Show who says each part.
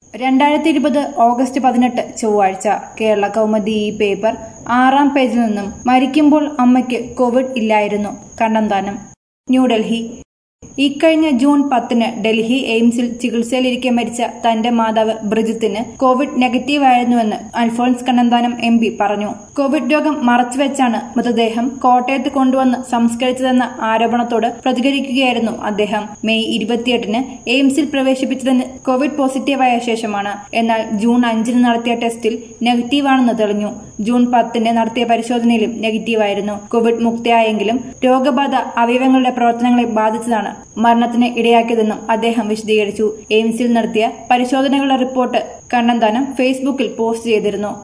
Speaker 1: രണ്ടായിരത്തി ഇരുപത് ഓഗസ്റ്റ് പതിനെട്ട് ചൊവ്വാഴ്ച കേരള കൗമുദി ഈ പേപ്പർ ആറാം പേജിൽ നിന്നും മരിക്കുമ്പോൾ അമ്മയ്ക്ക് കോവിഡ് ഇല്ലായിരുന്നു കണ്ണന്താനം ന്യൂഡൽഹി ഇക്കഴിഞ്ഞ ജൂൺ പത്തിന് ഡൽഹി എയിംസിൽ ചികിത്സയിലിരിക്കെ മരിച്ച തന്റെ മാതാവ് ബ്രിജിത്തിന് കോവിഡ് നെഗറ്റീവായിരുന്നുവെന്ന് അൽഫോൺസ് കണ്ണന്താനം എം പി പറഞ്ഞു കോവിഡ് രോഗം മറച്ചുവെച്ചാണ് മൃതദേഹം കോട്ടയത്ത് കൊണ്ടുവന്ന് സംസ്കരിച്ചതെന്ന ആരോപണത്തോട് പ്രതികരിക്കുകയായിരുന്നു അദ്ദേഹം മെയ് ഇരുപത്തിയെട്ടിന് എയിംസിൽ പ്രവേശിപ്പിച്ചതിന് കോവിഡ് പോസിറ്റീവായ ശേഷമാണ് എന്നാൽ ജൂൺ അഞ്ചിന് നടത്തിയ ടെസ്റ്റിൽ നെഗറ്റീവാണെന്ന് തെളിഞ്ഞു ജൂൺ പത്തിന് നടത്തിയ പരിശോധനയിലും നെഗറ്റീവായിരുന്നു കോവിഡ് മുക്തയായെങ്കിലും രോഗബാധ അവയവങ്ങളുടെ പ്രവർത്തനങ്ങളെ ബാധിച്ചതാണ് മരണത്തിന് ഇടയാക്കിയതെന്നും അദ്ദേഹം വിശദീകരിച്ചു എയിംസിൽ നടത്തിയ പരിശോധനകളുടെ റിപ്പോർട്ട് കണ്ണന്താനം ഫേസ്ബുക്കിൽ പോസ്റ്റ് ചെയ്തിരുന്നു